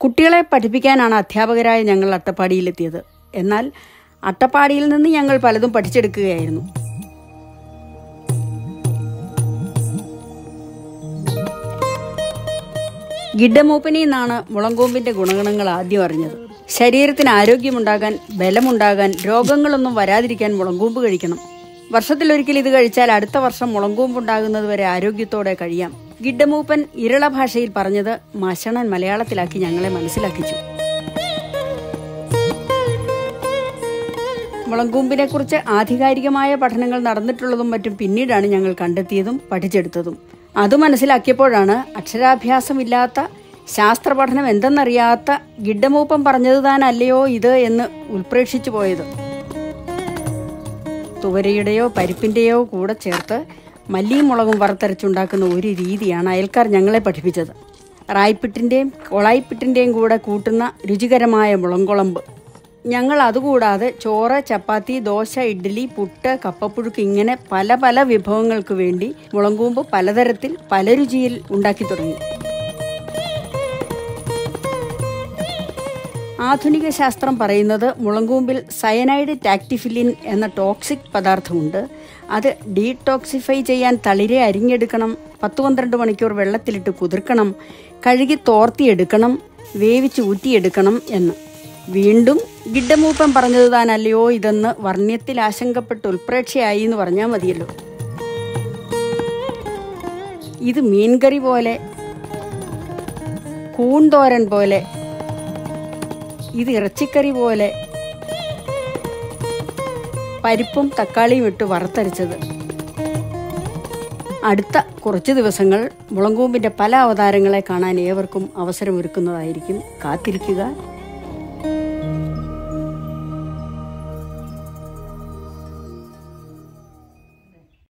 കുട്ടികളെ പഠിപ്പിക്കാനാണ് അധ്യാപകരായ ഞങ്ങൾ അട്ടപ്പാടിയിലെത്തിയത് എന്നാൽ അട്ടപ്പാടിയിൽ നിന്ന് ഞങ്ങൾ പലതും പഠിച്ചെടുക്കുകയായിരുന്നു ഗിഡമൂപ്പനിൽ നിന്നാണ് മുളങ്കൂമ്പിന്റെ ഗുണഗണങ്ങൾ ആദ്യം അറിഞ്ഞത് ശരീരത്തിന് ആരോഗ്യമുണ്ടാകാൻ ബലമുണ്ടാകാൻ രോഗങ്ങളൊന്നും വരാതിരിക്കാൻ മുളങ്കൂമ്പ് കഴിക്കണം വർഷത്തിലൊരിക്കൽ ഇത് കഴിച്ചാൽ അടുത്ത വർഷം മുളങ്കൂമ്പുണ്ടാകുന്നത് വരെ ആരോഗ്യത്തോടെ കഴിയാം ഗിഡമൂപ്പൻ ഇരള ഭാഷയിൽ പറഞ്ഞത് മഷണൻ മലയാളത്തിലാക്കി ഞങ്ങളെ മനസ്സിലാക്കിച്ചു മുളങ്കൂമ്പിനെ കുറിച്ച് ആധികാരികമായ പഠനങ്ങൾ നടന്നിട്ടുള്ളതും മറ്റും പിന്നീടാണ് ഞങ്ങൾ കണ്ടെത്തിയതും പഠിച്ചെടുത്തതും അത് മനസ്സിലാക്കിയപ്പോഴാണ് അക്ഷരാഭ്യാസമില്ലാത്ത ശാസ്ത്ര പഠനം എന്തെന്നറിയാത്ത ഗിഡമൂപ്പം പറഞ്ഞത് താനല്ലയോ ഇത് എന്ന് ഉൽപ്രേക്ഷിച്ചു പോയത് തുവരയുടെയോ പരിപ്പിന്റെയോ കൂടെ ചേർത്ത് മല്ലിയും മുളകും വറുത്തരച്ചുണ്ടാക്കുന്ന ഒരു രീതിയാണ് അയൽക്കാർ ഞങ്ങളെ പഠിപ്പിച്ചത് റായ്പിട്ടിന്റെയും കൊളായിപ്പിട്ടിന്റെയും കൂടെ കൂട്ടുന്ന രുചികരമായ മുളങ്കുളമ്പ് ഞങ്ങൾ അതുകൂടാതെ ചോറ് ചപ്പാത്തി ദോശ ഇഡ്ഡലി പുട്ട് കപ്പപ്പുഴുക്ക് ഇങ്ങനെ പല പല വിഭവങ്ങൾക്ക് വേണ്ടി മുളങ്കൂമ്പ് പലതരത്തിൽ പല രുചിയിൽ ഉണ്ടാക്കി തുടങ്ങി ആധുനിക ശാസ്ത്രം പറയുന്നത് മുളങ്കൂമ്പിൽ സയനൈഡ് ടാക്ടിഫിലിൻ എന്ന ടോക്സിക് പദാർത്ഥമുണ്ട് അത് ഡീടോക്സിഫൈ ചെയ്യാൻ തളിരെ അരിഞ്ഞെടുക്കണം പത്ത് പന്ത്രണ്ട് മണിക്കൂർ വെള്ളത്തിലിട്ട് കുതിർക്കണം കഴുകി തോർത്തിയെടുക്കണം വേവിച്ച് ഊറ്റിയെടുക്കണം എന്ന് വീണ്ടും ഗിഡമൂപ്പൻ പറഞ്ഞത് താനല്ലയോ ഇതെന്ന് വർണ്ണ്യത്തിൽ ആശങ്കപ്പെട്ട് ഉൽപ്രേക്ഷയായി എന്ന് പറഞ്ഞാൽ മതിയല്ലോ ഇത് മീൻകറി പോലെ കൂൺതോരൻ പോലെ ഇത് ഇറച്ചിക്കറി പോലെ പരിപ്പും തക്കാളിയും ഇട്ട് വറുത്തരച്ചത് അടുത്ത കുറച്ച് ദിവസങ്ങൾ മുളങ്കൂമ്പിന്റെ പല അവതാരങ്ങളെ കാണാൻ ഏവർക്കും അവസരമൊരുക്കുന്നതായിരിക്കും കാത്തിരിക്കുക